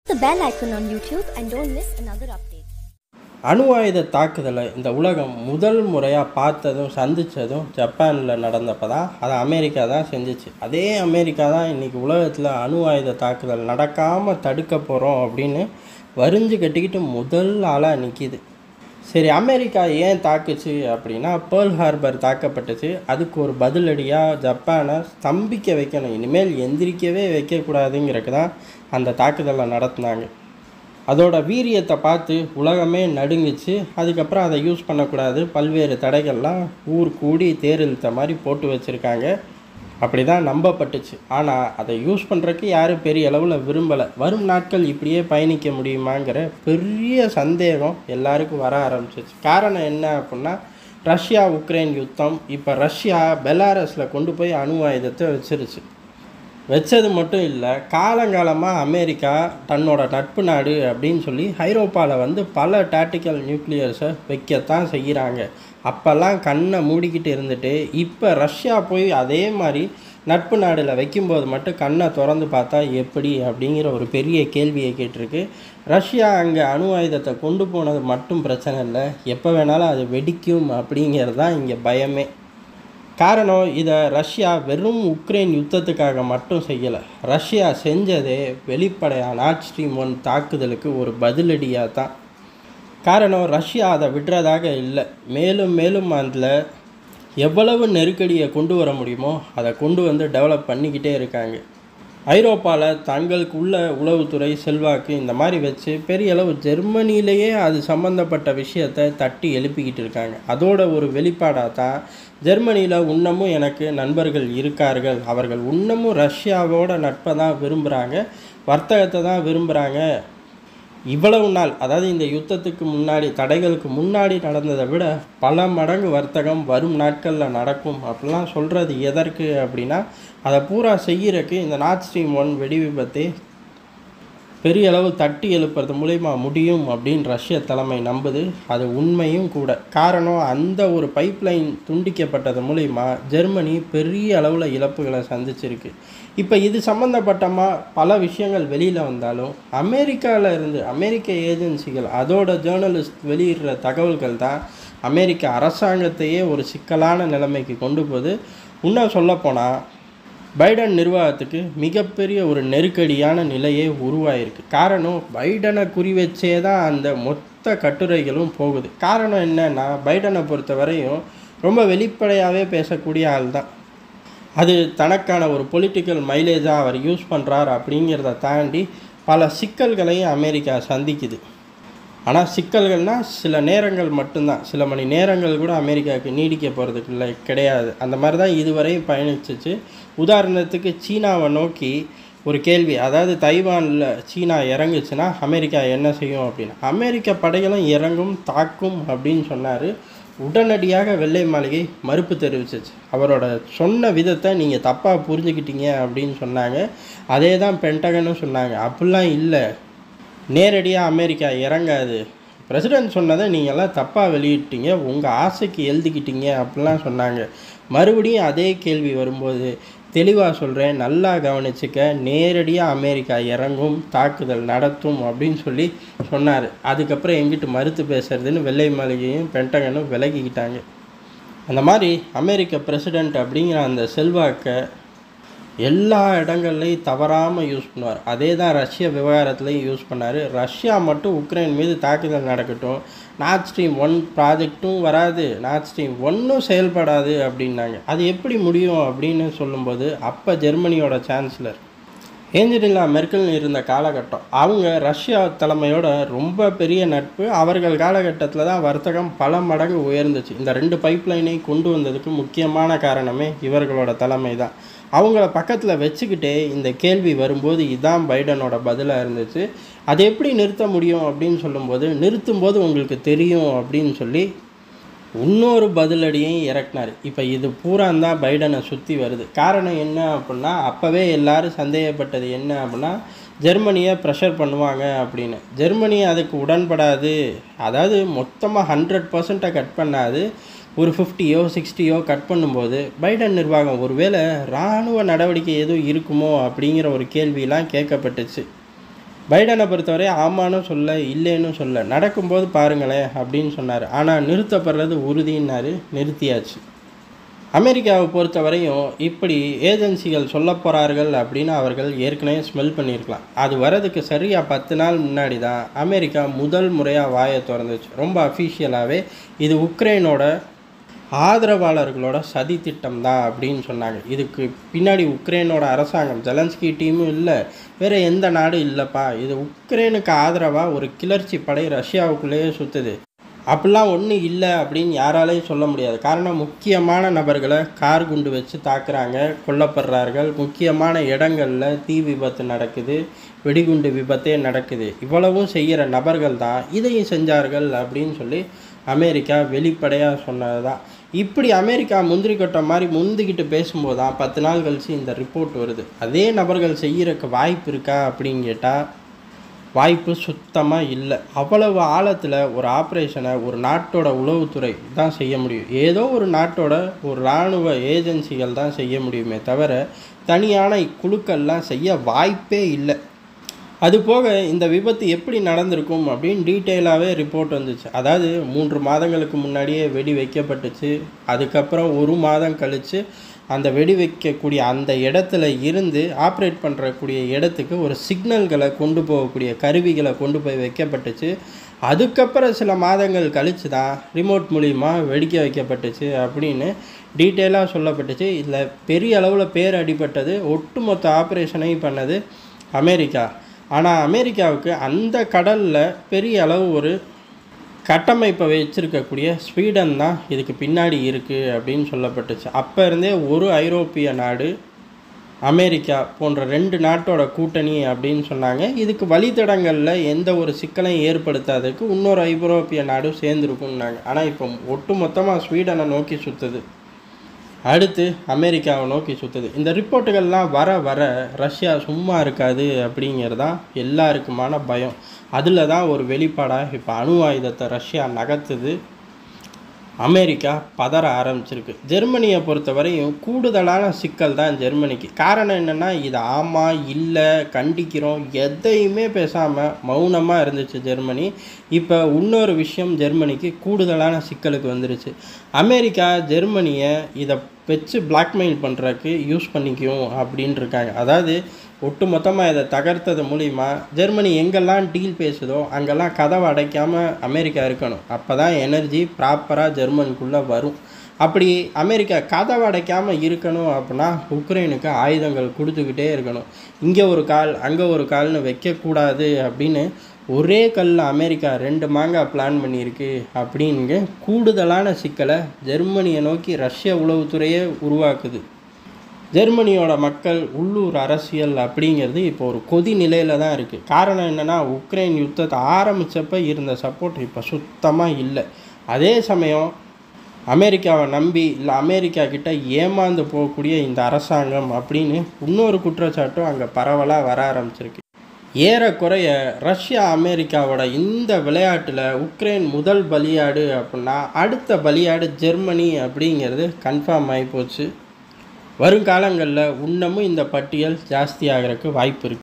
the bell icon on YouTube and don't miss another update. அணு ஆயுத தாக்குதலை இந்த உலகம் முதல் முறையாக பார்த்ததும் சந்தித்ததும் ஜப்பானில் நடந்தப்போ தான் அதை அமெரிக்கா தான் செஞ்சுச்சு அதே அமெரிக்கா தான் இன்றைக்கி உலகத்தில் அணு ஆயுத தாக்குதல் நடக்காமல் தடுக்க போகிறோம் அப்படின்னு வரிஞ்சு கட்டிக்கிட்டு முதல் ஆளாக நிற்கிது சரி அமெரிக்கா ஏன் தாக்குச்சு அப்படின்னா பேர்ல் ஹார்பர் தாக்கப்பட்டுச்சு அதுக்கு ஒரு பதிலடியாக ஜப்பானை ஸ்தம்பிக்க வைக்கணும் இனிமேல் எந்திரிக்கவே வைக்கக்கூடாதுங்கிறதுக்கு தான் அந்த தாக்குதலை நடத்துனாங்க அதோட வீரியத்தை பார்த்து உலகமே நடுங்குச்சு அதுக்கப்புறம் அதை யூஸ் பண்ணக்கூடாது பல்வேறு தடைகள்லாம் ஊர் கூடி தேர் இழுத்த மாதிரி போட்டு வச்சுருக்காங்க அப்படி தான் நம்பப்பட்டுச்சு ஆனால் அதை யூஸ் பண்ணுறதுக்கு யாரும் பெரிய அளவில் விரும்பலை வரும் நாட்கள் இப்படியே பயணிக்க முடியுமாங்கிற பெரிய சந்தேகம் எல்லாருக்கும் வர ஆரம்பிச்சிச்சு காரணம் என்ன அப்படின்னா ரஷ்யா உக்ரைன் யுத்தம் இப்போ ரஷ்யா பெலாரஸில் கொண்டு போய் அணு ஆயுதத்தை வச்சிருச்சு வச்சது மட்டும் இல்லை காலங்காலமாக அமெரிக்கா தன்னோட நட்பு நாடு அப்படின்னு சொல்லி ஐரோப்பாவில் வந்து பல டாக்டிக்கல் நியூக்ளியர்ஸை வைக்கத்தான் செய்கிறாங்க அப்போல்லாம் கண்ணை மூடிக்கிட்டு இருந்துட்டு இப்போ ரஷ்யா போய் அதே மாதிரி நட்பு நாடில் வைக்கும்போது மட்டும் கண்ணை திறந்து பார்த்தா எப்படி அப்படிங்கிற ஒரு பெரிய கேள்வியை கேட்டிருக்கு ரஷ்யா அங்கே அணு ஆயுதத்தை கொண்டு போனது மட்டும் பிரச்சனை இல்லை எப்போ வேணாலும் அது வெடிக்கும் அப்படிங்கிறது தான் இங்கே பயமே காரணம் இதை ரஷ்யா வெறும் உக்ரைன் யுத்தத்துக்காக மட்டும் செய்யலை ரஷ்யா செஞ்சதே வெளிப்படையாக நாட் ஸ்ட்ரீம் ஒன் தாக்குதலுக்கு ஒரு பதிலடியாக தான் காரணம் ரஷ்யா அதை விடுறதாக இல்லை மேலும் மேலும் அதில் எவ்வளவு நெருக்கடியை கொண்டு வர முடியுமோ அதை கொண்டு வந்து டெவலப் பண்ணிக்கிட்டே இருக்காங்க ஐரோப்பாவில் தங்களுக்குள்ள உளவுத்துறை செல்வாக்கு இந்த மாதிரி வச்சு பெரிய அளவு ஜெர்மனிலேயே அது சம்மந்தப்பட்ட விஷயத்தை தட்டி எழுப்பிக்கிட்டு இருக்காங்க அதோட ஒரு வெளிப்பாடாக தான் ஜெர்மனியில் இன்னமும் எனக்கு நண்பர்கள் இருக்கார்கள் அவர்கள் இன்னமும் ரஷ்யாவோட நட்பை தான் விரும்புகிறாங்க வர்த்தகத்தை தான் விரும்புகிறாங்க இவ்வளவு நாள் அதாவது இந்த யுத்தத்துக்கு முன்னாடி தடைகளுக்கு முன்னாடி நடந்ததை விட பல மடங்கு வர்த்தகம் வரும் நாட்களில் நடக்கும் அப்படிலாம் சொல்கிறது எதற்கு அப்படின்னா அதை பூரா செய்கிறக்கு இந்த நார்த் ஸ்ட்ரீம் ஒன் வெடி விபத்தை பெரிய அளவு தட்டி எழுப்புறது மூலயமா முடியும் அப்படின்னு ரஷ்ய தலைமை நம்புது அது உண்மையும் கூட காரணம் அந்த ஒரு பைப்லைன் துண்டிக்கப்பட்டது மூலயமா ஜெர்மனி பெரிய அளவில் இழப்புகளை சந்திச்சிருக்கு இப்போ இது சம்மந்தப்பட்டமா பல விஷயங்கள் வெளியில் வந்தாலும் அமெரிக்காவில் இருந்து அமெரிக்க ஏஜென்சிகள் அதோட ஜேர்னலிஸ்ட் வெளியிடுற தகவல்கள் தான் அமெரிக்க அரசாங்கத்தையே ஒரு சிக்கலான நிலைமைக்கு கொண்டு போகுது இன்னும் சொல்லப்போனால் பைடன் நிர்வாகத்துக்கு மிகப்பெரிய ஒரு நெருக்கடியான நிலையே உருவாயிருக்கு காரணம் பைடனை குறி வச்சே தான் அந்த மொத்த கட்டுரைகளும் போகுது காரணம் என்னன்னா பைடனை பொறுத்த வரையும் ரொம்ப வெளிப்படையாகவே பேசக்கூடிய ஆள் தான் அது தனக்கான ஒரு பொலிட்டிக்கல் மைலேஜாக அவர் யூஸ் பண்ணுறார் அப்படிங்கிறத தாண்டி பல சிக்கல்களையும் அமெரிக்கா சந்திக்குது ஆனால் சிக்கல்கள்னால் சில நேரங்கள் மட்டும்தான் சில மணி நேரங்கள் கூட அமெரிக்காவுக்கு நீடிக்க போகிறதுக்கு இல்லை கிடையாது அந்த மாதிரி தான் இதுவரையும் பயணிச்சிச்சு உதாரணத்துக்கு சீனாவை நோக்கி ஒரு கேள்வி அதாவது தைவானில் சீனா இறங்குச்சுன்னா அமெரிக்கா என்ன செய்யும் அப்படின்னு அமெரிக்க படைகளும் இறங்கும் தாக்கும் அப்படின்னு சொன்னார் உடனடியாக வெள்ளை மாளிகை மறுப்பு தெரிவிச்சிச்சு அவரோட சொன்ன விதத்தை நீங்கள் தப்பாக புரிஞ்சுக்கிட்டீங்க அப்படின்னு சொன்னாங்க அதே தான் பென்டகனும் சொன்னாங்க அப்படிலாம் இல்லை நேரடியாக அமெரிக்கா இறங்காது பிரசிடென்ட் சொன்னதை நீங்கள்லாம் தப்பாக வெளியிட்டீங்க உங்கள் ஆசைக்கு எழுதிக்கிட்டீங்க அப்படிலாம் சொன்னாங்க மறுபடியும் அதே கேள்வி வரும்போது தெளிவாக சொல்கிறேன் நல்லா கவனிச்சுக்க நேரடியாக அமெரிக்கா இறங்கும் தாக்குதல் நடத்தும் அப்படின்னு சொல்லி சொன்னார் அதுக்கப்புறம் எங்கிட்டு மறுத்து பேசுறதுன்னு வெள்ளை மாளிகையும் பென்டகனும் விலகிக்கிட்டாங்க அந்த மாதிரி அமெரிக்க பிரசிடெண்ட் அப்படிங்கிற அந்த செல்வாக்கை எல்லா இடங்கள்லையும் தவறாமல் யூஸ் பண்ணுவார் அதே தான் ரஷ்ய விவகாரத்துலையும் யூஸ் பண்ணார் ரஷ்யா மட்டும் உக்ரைன் மீது தாக்குதல் நடக்கட்டும் நார்த் ஸ்ட்ரீம் ஒன் ப்ராஜெக்ட்டும் வராது நார்த் ஸ்ட்ரீம் ஒன்றும் செயல்படாது அப்படின்னாங்க அது எப்படி முடியும் அப்படின்னு சொல்லும்போது அப்போ ஜெர்மனியோட சான்சலர் ஏஞ்சலினா மெர்க்கல் இருந்த காலகட்டம் அவங்க ரஷ்யா தலைமையோட ரொம்ப பெரிய நட்பு அவர்கள் காலகட்டத்தில் தான் வர்த்தகம் பல மடங்கு உயர்ந்துச்சு இந்த ரெண்டு பைப்லைனை கொண்டு வந்ததுக்கு முக்கியமான காரணமே இவர்களோட தலைமை தான் அவங்கள பக்கத்தில் வச்சுக்கிட்டே இந்த கேள்வி வரும்போது இதான் பைடனோட பதிலாக இருந்துச்சு அதை எப்படி நிறுத்த முடியும் அப்படின்னு சொல்லும்போது நிறுத்தும்போது உங்களுக்கு தெரியும் அப்படின்னு சொல்லி இன்னொரு பதிலடியையும் இறக்குனார் இப்போ இது பூரா தான் பைடனை சுற்றி வருது காரணம் என்ன அப்படின்னா அப்போவே எல்லாரும் சந்தேகப்பட்டது என்ன அப்படின்னா ஜெர்மனியை ப்ரெஷர் பண்ணுவாங்க அப்படின்னு ஜெர்மனி அதுக்கு உடன்படாது அதாவது மொத்தமாக ஹண்ட்ரட் பர்சண்ட்டை கட் பண்ணாது ஒரு ஃபிஃப்டியோ சிக்ஸ்டியோ கட் பண்ணும்போது பைடன் நிர்வாகம் ஒருவேளை இராணுவ நடவடிக்கை எதுவும் இருக்குமோ அப்படிங்கிற ஒரு கேள்வியெலாம் கேட்கப்பட்டுச்சு பைடனை பொறுத்தவரை ஆமான்னு சொல்ல இல்லைன்னு சொல்ல நடக்கும்போது பாருங்களேன் அப்படின்னு சொன்னார் ஆனால் நிறுத்தப்படுறது உறுதின்னாரு நிறுத்தியாச்சு அமெரிக்காவை பொறுத்தவரையும் இப்படி ஏஜென்சிகள் சொல்ல போகிறார்கள் அப்படின்னு அவர்கள் ஏற்கனவே ஸ்மெல் பண்ணியிருக்கலாம் அது வரதுக்கு சரியாக பத்து நாள் முன்னாடி தான் அமெரிக்கா முதல் முறையாக வாயை திறந்துச்சு ரொம்ப அஃபிஷியலாகவே இது உக்ரைனோட ஆதரவாளர்களோட சதி திட்டம் தான் அப்படின்னு சொன்னாங்க இதுக்கு பின்னாடி உக்ரைனோட அரசாங்கம் ஜெலன்ஸ்கி டீமும் இல்லை வேறு எந்த நாடும் இல்லைப்பா இது உக்ரைனுக்கு ஆதரவாக ஒரு கிளர்ச்சி படை ரஷ்யாவுக்குள்ளேயே சுற்றுது அப்படிலாம் ஒன்றும் இல்லை அப்படின்னு யாராலையும் சொல்ல முடியாது காரணம் முக்கியமான நபர்களை கார் குண்டு வச்சு தாக்குறாங்க கொல்லப்படுறார்கள் முக்கியமான இடங்களில் தீ விபத்து நடக்குது வெடிகுண்டு விபத்தே நடக்குது இவ்வளவும் செய்கிற நபர்கள் தான் இதையும் செஞ்சார்கள் அப்படின்னு சொல்லி அமெரிக்கா வெளிப்படையாக சொன்னது தான் இப்படி அமெரிக்கா முந்திரி கொட்டை மாதிரி முந்திக்கிட்டு பேசும்போது தான் பத்து நாள் கழித்து இந்த ரிப்போர்ட் வருது அதே நபர்கள் செய்கிறக்கு வாய்ப்பு இருக்கா அப்படின்னு கேட்டால் வாய்ப்பு சுத்தமாக இல்லை அவ்வளவு ஆழத்தில் ஒரு ஆப்ரேஷனை ஒரு நாட்டோட உளவுத்துறை தான் செய்ய முடியும் ஏதோ ஒரு நாட்டோட ஒரு இராணுவ ஏஜென்சிகள் தான் செய்ய முடியுமே தவிர தனியான குழுக்கள்லாம் செய்ய வாய்ப்பே இல்லை அது போக இந்த விபத்து எப்படி நடந்திருக்கும் அப்படின்னு டீட்டெயிலாகவே ரிப்போர்ட் வந்துச்சு அதாவது மூன்று மாதங்களுக்கு முன்னாடியே வெடி வைக்கப்பட்டுச்சு அதுக்கப்புறம் ஒரு மாதம் கழித்து அந்த வெடி வைக்கக்கூடிய அந்த இடத்துல இருந்து ஆப்ரேட் பண்ணுறக்கூடிய இடத்துக்கு ஒரு சிக்னல்களை கொண்டு போகக்கூடிய கருவிகளை கொண்டு போய் வைக்கப்பட்டுச்சு அதுக்கப்புறம் சில மாதங்கள் கழித்து தான் ரிமோட் மூலிமா வெடிக்க வைக்கப்பட்டுச்சு அப்படின்னு டீட்டெயிலாக சொல்லப்பட்டுச்சு இதில் பெரிய அளவில் பேர் அடிபட்டது ஒட்டுமொத்த ஆப்ரேஷனையும் பண்ணது அமெரிக்கா ஆனால் அமெரிக்காவுக்கு அந்த கடலில் பெரிய அளவு ஒரு கட்டமைப்பை வச்சிருக்கக்கூடிய ஸ்வீடன் தான் இதுக்கு பின்னாடி இருக்குது அப்படின்னு சொல்லப்பட்டுச்சு அப்போ இருந்தே ஒரு ஐரோப்பிய நாடு அமெரிக்கா போன்ற ரெண்டு நாட்டோட கூட்டணி அப்படின்னு சொன்னாங்க இதுக்கு வழித்தடங்களில் எந்த ஒரு சிக்கலையும் ஏற்படுத்தாததுக்கு இன்னொரு ஐரோப்பிய நாடும் சேர்ந்துருக்குன்னாங்க ஆனால் இப்போ ஒட்டு மொத்தமாக ஸ்வீடனை நோக்கி சுற்றுது அடுத்து அமெரிக்காவை நோக்கி சுற்றுது இந்த ரிப்போர்ட்டுகள்லாம் வர வர ரஷ்யா சும்மா இருக்காது அப்படிங்கிறது தான் எல்லாருக்குமான பயம் அதில் தான் ஒரு வெளிப்பாடாக இப்போ அணு ஆயுதத்தை ரஷ்யா நகர்த்துது அமெரிக்கா பதற ஆரம்பிச்சிருக்கு ஜெர்மனியை பொறுத்தவரையும் கூடுதலான சிக்கல் தான் ஜெர்மனிக்கு காரணம் என்னென்னா இது ஆமாம் இல்லை கண்டிக்கிறோம் எதையுமே பேசாமல் மௌனமாக இருந்துச்சு ஜெர்மனி இப்போ இன்னொரு விஷயம் ஜெர்மனிக்கு கூடுதலான சிக்கலுக்கு வந்துருச்சு அமெரிக்கா ஜெர்மனியை இதை வச்சு பிளாக்மெயில் பண்ணுறதுக்கு யூஸ் பண்ணிக்கும் அப்படின்னு இருக்காங்க அதாவது ஒட்டுமொத்தமாக இதை தகர்த்தது மூலிமா ஜெர்மனி எங்கெல்லாம் டீல் பேசுதோ அங்கெல்லாம் கதவை அடைக்காமல் அமெரிக்கா இருக்கணும் அப்போ தான் எனர்ஜி ப்ராப்பராக ஜெர்மனிக்குள்ளே வரும் அப்படி அமெரிக்கா கதவை அடைக்காமல் இருக்கணும் அப்படின்னா உக்ரைனுக்கு ஆயுதங்கள் கொடுத்துக்கிட்டே இருக்கணும் இங்கே ஒரு கால் அங்கே ஒரு கால்னு வைக்கக்கூடாது அப்படின்னு ஒரே கல்லில் அமெரிக்கா ரெண்டு மாங்காய் பிளான் பண்ணியிருக்கு அப்படிங்க கூடுதலான சிக்கலை ஜெர்மனியை நோக்கி ரஷ்ய உளவுத்துறையே உருவாக்குது ஜெர்மனியோட மக்கள் உள்ளூர் அரசியல் அப்படிங்கிறது இப்போ ஒரு கொதி நிலையில் தான் இருக்குது காரணம் என்னென்னா உக்ரைன் யுத்தத்தை ஆரம்பித்தப்ப இருந்த சப்போர்ட் இப்போ சுத்தமாக இல்லை அதே சமயம் அமெரிக்காவை நம்பி இல்லை அமெரிக்கா கிட்ட ஏமாந்து போகக்கூடிய இந்த அரசாங்கம் அப்படின்னு இன்னொரு குற்றச்சாட்டும் அங்கே பரவலாக வர ஆரம்பிச்சிருக்கு ஏறக்குறைய ரஷ்யா அமெரிக்காவோட இந்த விளையாட்டில் உக்ரைன் முதல் பலியாடு அப்படின்னா அடுத்த பலியாடு ஜெர்மனி அப்படிங்கிறது கன்ஃபார்ம் ஆகி போச்சு வருங்காலங்களில் இன்னமும் இந்த பட்டியல் ஜாஸ்தி ஆகிறதுக்கு வாய்ப்பு இருக்குது